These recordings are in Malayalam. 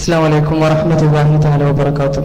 അസ്സാം വലൈക്കും വറഹമത്തല്ലാഹി താല വബർക്കാത്തു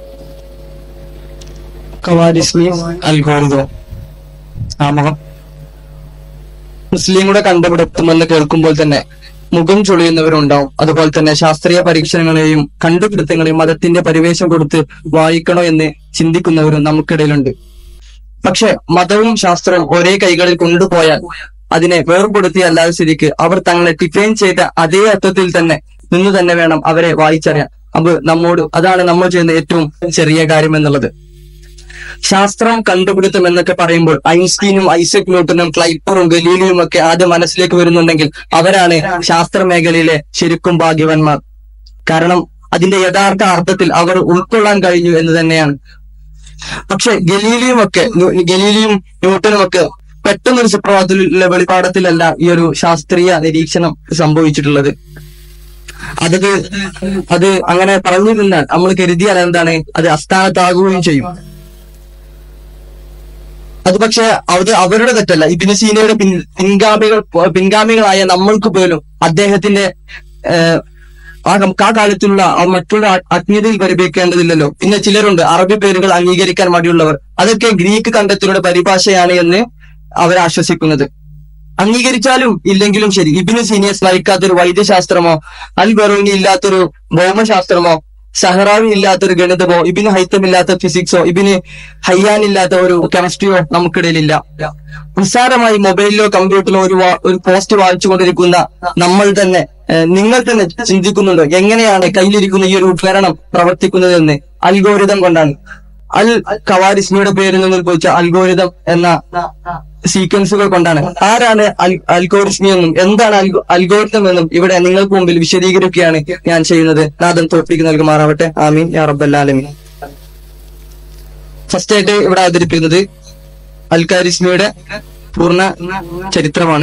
കവാരിസ്മി അൽഗോറിതോ ആമുഖം മുസ്ലിങ്ങളുടെ കണ്ടുപിടുത്തമെന്ന് കേൾക്കുമ്പോൾ തന്നെ മുഖം ചൊളിയുന്നവരുണ്ടാവും അതുപോലെ തന്നെ ശാസ്ത്രീയ പരീക്ഷണങ്ങളെയും കണ്ടുപിടുത്തങ്ങളെയും മതത്തിന്റെ പരിവേഷം കൊടുത്ത് വായിക്കണോ എന്ന് ചിന്തിക്കുന്നവരും നമുക്കിടയിലുണ്ട് പക്ഷെ മതവും ശാസ്ത്രവും ഒരേ കൈകളിൽ കൊണ്ടുപോയാൽ അതിനെ വേർപെടുത്തിയ അല്ലാതെ സ്ഥിതിക്ക് അവർ തങ്ങളെ ഡിഫൈൻ ചെയ്ത അതേ അർത്ഥത്തിൽ തന്നെ നിന്ന് തന്നെ വേണം അവരെ വായിച്ചറിയാൻ അപ്പൊ നമ്മോട് അതാണ് നമ്മൾ ചെയ്യുന്ന ഏറ്റവും ചെറിയ കാര്യം എന്നുള്ളത് ശാസ്ത്രം കണ്ടുപിടുത്തം എന്നൊക്കെ പറയുമ്പോൾ ഐൻസ്റ്റീനും ഐസക് ന്യൂട്ടനും ക്ലൈപ്പറും ഗലീലിയും ഒക്കെ ആദ്യം മനസ്സിലേക്ക് വരുന്നുണ്ടെങ്കിൽ അവരാണ് ശാസ്ത്ര മേഖലയിലെ ശരിക്കും ഭാഗ്യവാന്മാർ കാരണം അതിന്റെ യഥാർത്ഥ അർത്ഥത്തിൽ അവർ ഉൾക്കൊള്ളാൻ കഴിഞ്ഞു എന്ന് തന്നെയാണ് പക്ഷെ ഗലീലിയും ഒക്കെ ന്യൂ- ഗലീലിയും ന്യൂട്ടനും ഒക്കെ പെട്ടെന്നൊരു സുപ്രഭാതത്തിലുള്ള വെളിപാടത്തിലല്ല ഈ ഒരു ശാസ്ത്രീയ നിരീക്ഷണം സംഭവിച്ചിട്ടുള്ളത് അതത് അത് അങ്ങനെ പറഞ്ഞു നിന്നാൽ നമ്മൾ കരുതിയാൽ എന്താണ് അത് അസ്ഥാനത്താകുകയും ചെയ്യും അത് പക്ഷെ അത് അവരുടെ തെറ്റല്ല ഇബിന് സീനയുടെ പിൻ പിൻഗാമികൾ പിൻഗാമികളായ നമ്മൾക്ക് പോലും അദ്ദേഹത്തിന്റെ ഏഹ്, ആ കം- ആ കാലത്തുള്ള ആ മറ്റുള്ള ആ- അജ്ഞതയിൽ പരിഭവിക്കേണ്ടതില്ലല്ലോ പിന്നെ ചിലരുണ്ട് അറബി പേരുകൾ അംഗീകരിക്കാൻ മടിയുള്ളവർ അതൊക്കെ ഗ്രീക്ക് കണ്ടെത്തലുടെ പരിഭാഷയാണ് എന്ന് അവർ ആശ്വസിക്കുന്നത് അംഗീകരിച്ചാലും ഇല്ലെങ്കിലും ശരി ഇബിന് സീനിയെ സ്മരിക്കാത്തൊരു വൈദ്യശാസ്ത്രമോ അൽ ബറൂനി ഇല്ലാത്തൊരു ഭൗമശാസ്ത്രമോ സഹറാവി ഇല്ലാത്തൊരു ഗണിതമോ ഇബിന് ഹൈത്തം ഇല്ലാത്ത ഫിസിക്സോ ഇബിന് ഹയ്യാൻ ഇല്ലാത്ത ഒരു കെമിസ്ട്രിയോ നമുക്കിടയിലില്ല നിസ്സാരമായി മൊബൈലിലോ കമ്പ്യൂട്ടറിലോ ഒരു വാ- ഒരു പോസ്റ്റ് വായിച്ചുകൊണ്ടിരിക്കുന്ന നമ്മൾ തന്നെ ഏഹ്, നിങ്ങൾ തന്നെ ചിന്തിക്കുന്നുണ്ടോ എങ്ങനെയാണ് കയ്യിലിരിക്കുന്ന ഈ ഒരു ഉപകരണം പ്രവർത്തിക്കുന്നതെന്ന് അൽഗോരിതം കൊണ്ടാണ് അൽ കവാരിസ്മിയുടെ പേരിൽ നിന്ന് ഉത്ഭവിച്ച അൽഗോരിതം എന്ന സീക്വൻസുകൾ കൊണ്ടാണ് ആരാണ് അൽ അൽഗോരിസ്മി എന്നും എന്താണ് അൽഗോ- അൽഗോരിതം എന്നും ഇവിടെ നിങ്ങൾക്ക് മുമ്പിൽ വിശദീകരിക്കുകയാണ് ഞാൻ ചെയ്യുന്നത് നാദം തോൽപ്പിക്ക് നൽകുമാറാവട്ടെ ആമീൻ യാ റബ്ബല്ലാലമീൻ ഫസ്റ്റ് ആയിട്ട് ഇവിടെ അവതരിപ്പിക്കുന്നത് അൽക്കാരിസ്മിയുടെ പൂർണ്ണ ചരിത്രമാണ്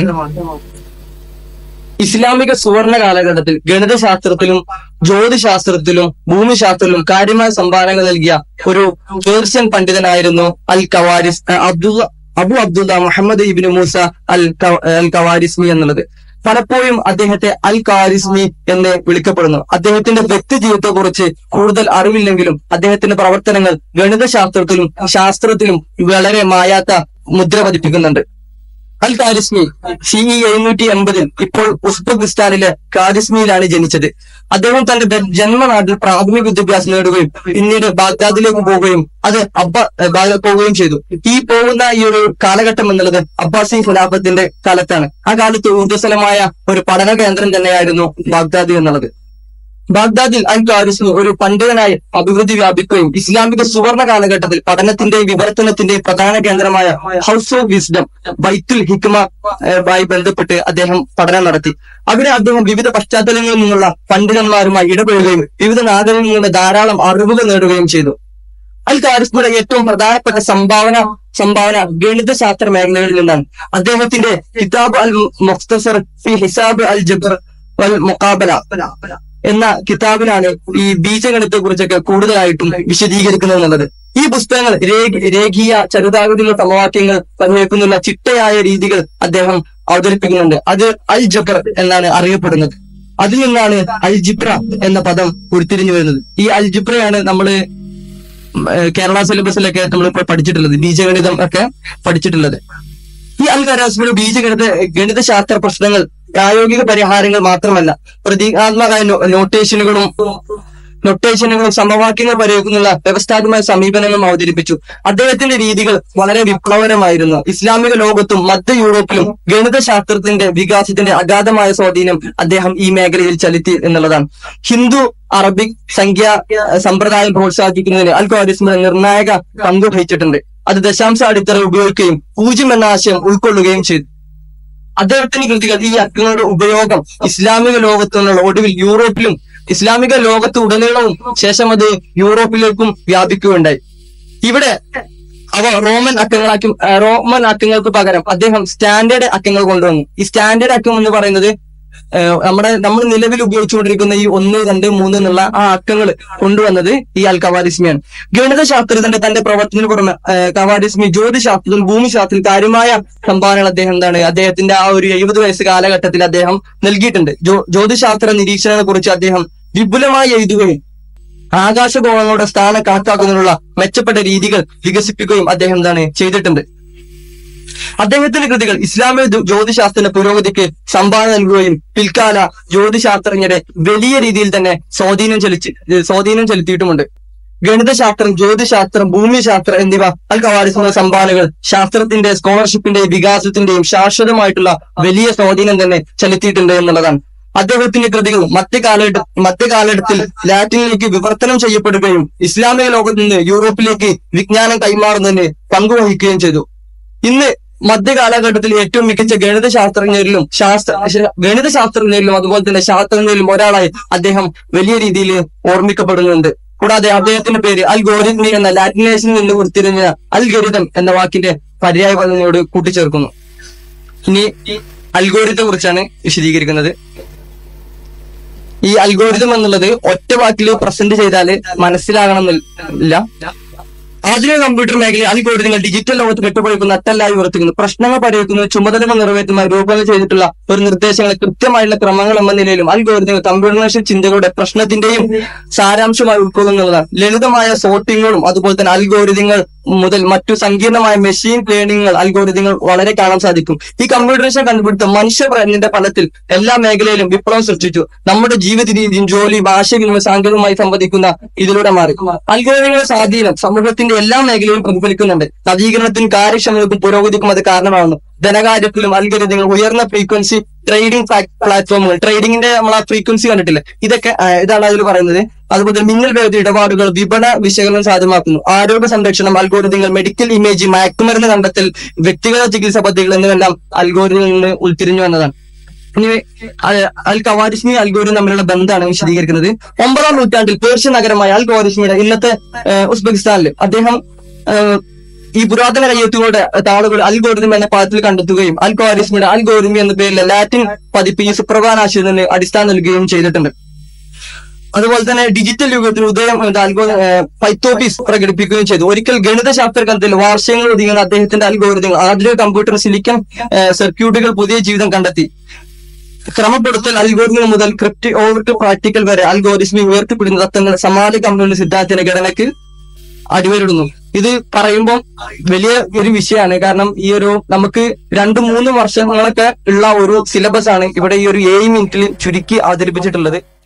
ഇസ്ലാമിക സുവർണ കാലഘട്ടത്തിൽ ഗണിതശാസ്ത്രത്തിലും ജ്യോതിശാസ്ത്രത്തിലും ഭൂമിശാസ്ത്രത്തിലും കാര്യമായ സംഭാവനകൾ നൽകിയ ഒരു പേർഷ്യൻ പണ്ഡിതനായിരുന്നു അൽ കവാരിസ് അഹ് Abdullah Abu Abdullah Muhammad ibn Musa Al ക- അൽ കവാരിസ്മി എന്നുള്ളത് പലപ്പോഴും അദ്ദേഹത്തെ അൽ കാരിസ്മി എന്ന് വിളിക്കപ്പെടുന്നു അദ്ദേഹത്തിന്റെ വ്യക്തി ജീവിതത്തെ കുറിച്ച് കൂടുതൽ അറിവില്ലെങ്കിലും അദ്ദേഹത്തിന്റെ പ്രവർത്തനങ്ങൾ ഗണിതശാസ്ത്രത്തിലും ശാസ്ത്രത്തിലും വളരെ മായാത്ത മുദ്ര പതിപ്പിക്കുന്നുണ്ട് അൽ കാരിസ്മി സി ഇ എഴുന്നൂറ്റി എൺപതിൽ ഇപ്പോൾ ഉസ്ബെക്കിസ്ഥാനിലെ കാരിസ്മിയിലാണ് ജനിച്ചത് അദ്ദേഹം തന്റെ ബ- ജന്മനാട്ടിൽ പ്രാഥമിക വിദ്യാഭ്യാസം നേടുകയും പിന്നീട് ബാഗ്ദാദിലേക്ക് പോവുകയും അത് അബ്ബ ഏഹ് ബാഗ്ദാദ് പോവുകയും ചെയ്തു ഈ പോകുന്ന ഈ ഒരു കാലഘട്ടം എന്നുള്ളത് അബ്ബാസി ഖിലാഫത്തിന്റെ കാലത്താണ് ആ കാലത്ത് ഊർജ്ജസ്വലമായ ഒരു പഠന കേന്ദ്രം തന്നെയായിരുന്നു ബാഗ്ദാദ് എന്നുള്ളത് ബാഗ്ദാദിൽ അൽ ഖാരിസ്മി ഒരു പണ്ഡിതനായി അഭിവൃദ്ധി വ്യാപിക്കുകയും ഇസ്ലാമിക സുവർണ കാലഘട്ടത്തിൽ പഠനത്തിന്റെയും വിവർത്തനത്തിന്റെയും പ്രധാന കേന്ദ്രമായ house of wisdom Baitul Hikma ഏഹ്, മായി ബന്ധപ്പെട്ട് അദ്ദേഹം പഠനം നടത്തി അവിടെ അദ്ദേഹം വിവിധ പശ്ചാത്തലങ്ങളിൽ നിന്നുള്ള പണ്ഡിതന്മാരുമായി ഇടപെടുകയും വിവിധ നാടുകളിൽ നിന്ന് ധാരാളം അറിവുകൾ നേടുകയും ചെയ്തു അൽ ഖാരിസ്മിയുടെ ഏറ്റവും പ്രധാനപ്പെട്ട സംഭാവന സംഭാവന ഗണിതശാസ്ത്ര മേഖലകളിൽ നിന്നാണ് അദ്ദേഹത്തിന്റെ കിതാബ് അൽ മുഖ്തസർ ഫി ഹിസാബ് അൽ ജബർ വൽ മുഖാബല എന്ന കിതാബിലാണ് ഈ ബീജഗണിതത്തെ കുറിച്ചൊക്കെ കൂടുതലായിട്ടും വിശദീകരിക്കുന്നത് എന്നുള്ളത് ഈ പുസ്തകങ്ങൾ രേഖ- രേഖീയ ചരിതാകൃതിയുള്ള സമവാക്യങ്ങൾ പരിഹരിക്കുന്നുള്ള ചിട്ടയായ രീതികൾ അദ്ദേഹം അവതരിപ്പിക്കുന്നുണ്ട് അത് അൽ ജബർ എന്നാണ് അറിയപ്പെടുന്നത് അതിൽ നിന്നാണ് അൽ ജിബ്ര എന്ന പദം ഉരുത്തിരിഞ്ഞു വരുന്നത് ഈ അൽ ജിബ്രയാണ് നമ്മള് ഏഹ് കേരള സിലബസിലൊക്കെ നമ്മൾ ഇപ്പോൾ പഠിച്ചിട്ടുള്ളത് ബീജഗണിതം ഒക്കെ പഠിച്ചിട്ടുള്ളത് ഈ അൽ ഖരാസ്മിയുടെ ബീജഗണിത ഗണിതശാസ്ത്ര പ്രശ്നങ്ങൾ പ്രായോഗിക പരിഹാരങ്ങൾ മാത്രമല്ല പ്രതീകാത്മക നോ- നോട്ടേഷനുകളും നൊട്ടേഷനുകളും സമവാക്യങ്ങൾ പരിഹരിക്കുന്നുള്ള വ്യവസ്ഥാപിതമായ സമീപനങ്ങളും അവതരിപ്പിച്ചു അദ്ദേഹത്തിന്റെ രീതികൾ വളരെ വിപ്ലവകരമായിരുന്നു ഇസ്ലാമിക ലോകത്തും മധ്യ യൂറോപ്പിലും ഗണിതശാസ്ത്രത്തിന്റെ വികാസത്തിന്റെ അഗാധമായ സ്വാധീനം അദ്ദേഹം ഈ മേഖലയിൽ ചെലുത്തി എന്നുള്ളതാണ് ഹിന്ദു അറബിക് സംഖ്യാ ഏഹ്, സമ്പ്രദായം പ്രോത്സാഹിപ്പിക്കുന്നതിന് അൽ ഖാരിസ്മ നിർണായക പങ്ക് വഹിച്ചിട്ടുണ്ട് അത് ദശാംശ അടിത്തറ ഉപയോഗിക്കുകയും പൂജ്യം എന്ന ആശയം ഉൾക്കൊള്ളുകയും ചെയ്തു അദ്ദേഹത്തിന്റെ കൃതികൾ ഈ അക്കങ്ങളുടെ ഉപയോഗം ഇസ്ലാമിക ലോകത്തു നിന്നുള്ള ഒടുവിൽ യൂറോപ്പിലും ഇസ്ലാമിക ലോകത്ത് ഉടനീളവും ശേഷം അത് യൂറോപ്പിലേക്കും വ്യാപിക്കുകയുണ്ടായി ഇവിടെ അവ റോമൻ അക്കങ്ങളാക്കി ആ, റോമൻ അക്കങ്ങൾക്ക് പകരം അദ്ദേഹം സ്റ്റാൻഡേർഡ് അക്കങ്ങൾ കൊണ്ടുവന്നു ഈ സ്റ്റാൻഡേർഡ് അക്കം എന്ന് പറയുന്നത് ആ, നമ്മുടെ നമ്മൾ നിലവിൽ ഉപയോഗിച്ചുകൊണ്ടിരിക്കുന്ന ഈ ഒന്ന് രണ്ട് മൂന്ന് എന്നുള്ള ആ അക്കങ്ങൾ കൊണ്ടുവന്നത് ഈ അൽ കവാരിസ്മിയാണ് ഗണിതശാസ്ത്രത്തിന്റെ തന്റെ പ്രവർത്തനത്തിന് പുറമെ ആ, കവാരിസ്മി ജ്യോതിശാസ്ത്രത്തിൽ ഭൂമിശാസ്ത്രത്തിൽ കാര്യമായ സംഭാവനകൾ അദ്ദേഹം എന്താണ് അദ്ദേഹത്തിന്റെ ആ ഒരു എഴുപത് വയസ്സ് കാലഘട്ടത്തിൽ അദ്ദേഹം നൽകിയിട്ടുണ്ട് ജ്യോ- ജ്യോതിശാസ്ത്ര നിരീക്ഷണങ്ങളെ കുറിച്ച് അദ്ദേഹം വിപുലമായി എഴുതുകയും ആകാശഗോളങ്ങളുടെ സ്ഥാനം കണക്കാക്കുന്നതിനുള്ള മെച്ചപ്പെട്ട രീതികൾ വികസിപ്പിക്കുകയും അദ്ദേഹം എന്താണ് ചെയ്തിട്ടുണ്ട് അദ്ദേഹത്തിന്റെ കൃതികൾ ഇസ്ലാമിക ജ്യോ- ജ്യോതിശാസ്ത്രത്തിന്റെ പുരോഗതിക്ക് സംഭാവന നൽകുകയും പിൽക്കാല ജ്യോതിശാസ്ത്രജ്ഞരെ വലിയ രീതിയിൽ തന്നെ സ്വാധീനം ചെലുത്തി സ്വാധീനം ചെലുത്തിയിട്ടുമുണ്ട് ഗണിതശാസ്ത്രം ജ്യോതിശാസ്ത്രം ഭൂമിശാസ്ത്രം എന്നിവ അൽ കവാരിസുന്ന സംഭാവനകൾ ശാസ്ത്രത്തിന്റെ സ്കോളർഷിപ്പിന്റെയും വികാസത്തിന്റെയും ശാശ്വതമായിട്ടുള്ള വലിയ സ്വാധീനം തന്നെ ചെലുത്തിയിട്ടുണ്ട് എന്നുള്ളതാണ് അദ്ദേഹത്തിന്റെ കൃതികൾ മധ്യകാലഘട്ട മധ്യകാലഘട്ടത്തിൽ ലാറ്റിനിലേക്ക് വിവർത്തനം ചെയ്യപ്പെടുകയും ഇസ്ലാമിക ലോകത്ത് നിന്ന് യൂറോപ്പിലേക്ക് വിജ്ഞാനം കൈമാറുന്നതിന് പങ്കുവഹിക്കുകയും ചെയ്തു ഇന്ന് മധ്യകാലഘട്ടത്തിൽ ഏറ്റവും മികച്ച ഗണിത ശാസ്ത്രജ്ഞരിലും ശാസ്ത്ര ശ- ഗണിത ശാസ്ത്രജ്ഞരിലും അതുപോലെ തന്നെ ശാസ്ത്രജ്ഞരിലും ഒരാളായി അദ്ദേഹം വലിയ രീതിയിൽ ഓർമ്മിക്കപ്പെടുന്നുണ്ട് കൂടാതെ അദ്ദേഹത്തിന്റെ പേര് അൽ ഗോരിത്മി എന്ന ലാറ്റിനേഷനിൽ നിന്ന് ഉരുത്തിരിഞ്ഞ അൽ ഗരിതം എന്ന വാക്കിന്റെ പര്യായ പദങ്ങളോട് കൂട്ടിച്ചേർക്കുന്നു ഇനി അൽഗോരിത്തെ കുറിച്ചാണ് വിശദീകരിക്കുന്നത് ഈ അൽഗോരിതം എന്നുള്ളത് ഒറ്റ വാക്കിൽ പ്രസന്റ് ചെയ്താൽ മനസ്സിലാകണമെന്നില്ല ആധുനിക കമ്പ്യൂട്ടർ മേഖലയിൽ അൽഗോരിതങ്ങൾ ഡിജിറ്റൽ ലോകത്ത് കെട്ടുപൊഴിക്കുന്ന നട്ടല്ലായി ഉയർത്തുന്നു പ്രശ്നങ്ങൾ പരിഹരിക്കുന്നത് ചുമതലകൾ നിറവേറ്റുന്നതിന് രൂപകൽപ്പന ചെയ്തിട്ടുള്ള ഒരു നിർദ്ദേശങ്ങൾ കൃത്യമായുള്ള ക്രമങ്ങൾ എന്ന നിലയിലും അൽഗോരിതങ്ങൾ കമ്പ്യൂട്ടറേഷൻ ചിന്തകളുടെ പ്രശ്നത്തിന്റെയും സാരാംശമായി ഉൾക്കൊള്ളുന്നതാണ് ലളിതമായ സോർട്ടിങ്ങുകളും അതുപോലെ തന്നെ അൽഗോരിതങ്ങൾ മുതൽ മറ്റു സങ്കീർണമായ മെഷീൻ ലേണിംഗുകൾ അൽഗോരിതങ്ങൾ വളരെ കാണാൻ സാധിക്കും ഈ കമ്പ്യൂട്ടറേഷൻ കണ്ടുപിടുത്തം മനുഷ്യ പ്രയത്നത്തിന്റെ ഫലത്തിൽ എല്ലാ മേഖലയിലും വിപ്ലവം സൃഷ്ടിച്ചു നമ്മുടെ ജീവിത രീതിയും ജോലി ഭാഷകളും സാങ്കേതികമായി സംവദിക്കുന്ന ഇതിലൂടെ മാറി അൽഗോരിതങ്ങളുടെ സ്വാധീനം സമൂഹത്തിന്റെ എല്ലാ മേഖലയിലും പ്രതിഫലിക്കുന്നുണ്ട് നവീകരണത്തിനും കാര്യക്ഷമതക്കും പുരോഗതിക്കും അത് കാരണമാകുന്നു ധനകാര്യത്തിലും അൽഗരിതങ്ങൾ ഉയർന്ന ഫ്രീക്വൻസി ട്രേഡിംഗ് പ്ലാറ്റ്ഫോമുകൾ ട്രേഡിംഗിന്റെ നമ്മൾ ആ ഫ്രീക്വൻസി കണ്ടിട്ടില്ല ഇതൊക്കെ ആ, ഇതാണ് അതിൽ പറയുന്നത് അതുപോലെ മിന്നൽ വേഗത ഇടപാടുകൾ വിപണ വിശകലനം സാധ്യമാക്കുന്നു ആരോഗ്യ സംരക്ഷണം അൽഗോരിതങ്ങൾ മെഡിക്കൽ ഇമേജ് മയക്കുമരുന്ന് കണ്ടെത്തൽ വ്യക്തിഗത ചികിത്സാ പദ്ധതികൾ എന്നിവയെല്ലാം അൽഗോരിതങ്ങളിൽ നിന്ന് ഉൾത്തിരിഞ്ഞു വന്നതാണ് ഇനി അ- അൽ കവാരിസ്മി അൽഗോരിതം തമ്മിലുള്ള ബന്ധമാണ് വിശദീകരിക്കുന്നത് ഒമ്പതാം നൂറ്റാണ്ടിൽ പേർഷ്യൻ നഗരമായ അൽ കവാരിസ്മിയുടെ ഇന്നത്തെ ഏഹ്, ഉസ്ബെക്കിസ്ഥാനിൽ അദ്ദേഹം ഏഹ്, ഈ പുരാതന കയ്യെത്തുകളുടെ താളുകൾ അൽഗോരിതം എന്ന പദത്തിൽ കണ്ടെത്തുകയും അൽ കവാരിസ്മിയുടെ അൽഗോരിതം എന്ന പേരിലെ ലാറ്റിൻ പതിപ്പ് ഈ സുപ്രധാന ആശയത്തിന് അടിസ്ഥാനം നൽകുകയും ചെയ്തിട്ടുണ്ട് അതുപോലെ തന്നെ ഡിജിറ്റൽ യുഗത്തിൽ ഉദയം എന്താ അൽഗോ പൈത്തോപ്പീസ് പ്രകടിപ്പിക്കുകയും ചെയ്തു ഒരിക്കൽ ഗണിതശാസ്ത്ര ഗ്രന്ഥത്തിൽ വാർഷികങ്ങൾ ഒതുങ്ങുന്ന അദ്ദേഹത്തിന്റെ അൽഗോരിതങ്ങൾ ആധുനിക കമ്പ്യൂട്ടർ സിലിക്കൺ ഏഹ്, സർക്യൂട്ടുകൾ പുതിയ ജീവിതം കണ്ടെത്തി ക്രമപ്പെടുത്തൽ അൽഗോരിതം മുതൽ ക്രിപ്റ്റ് ഓവർ പ്രാക്ടിക്കൽ വരെ അൽഗോരിസ്മി ഉയർത്തിപ്പിടുന്ന തത്വങ്ങൾ സമാന കമ്പ്യൂട്ടർ സിദ്ധാന്തത്തിന്റെ ഘടനയ്ക്ക് അടിവരിടുന്നു ഇത് പറയുമ്പോൾ വലിയ ഒരു വിഷയമാണ് കാരണം ഈ ഒരു നമുക്ക് രണ്ട് മൂന്ന് വർഷങ്ങളൊക്കെ ഉള്ള ഒരു സിലബസ് ആണ് ഇവിടെ ഈ ഒരു ഏഴ് മിനിറ്റിൽ ചുരുക്കി അവതരിപ്പിച്ചിട്ടുള്ളത്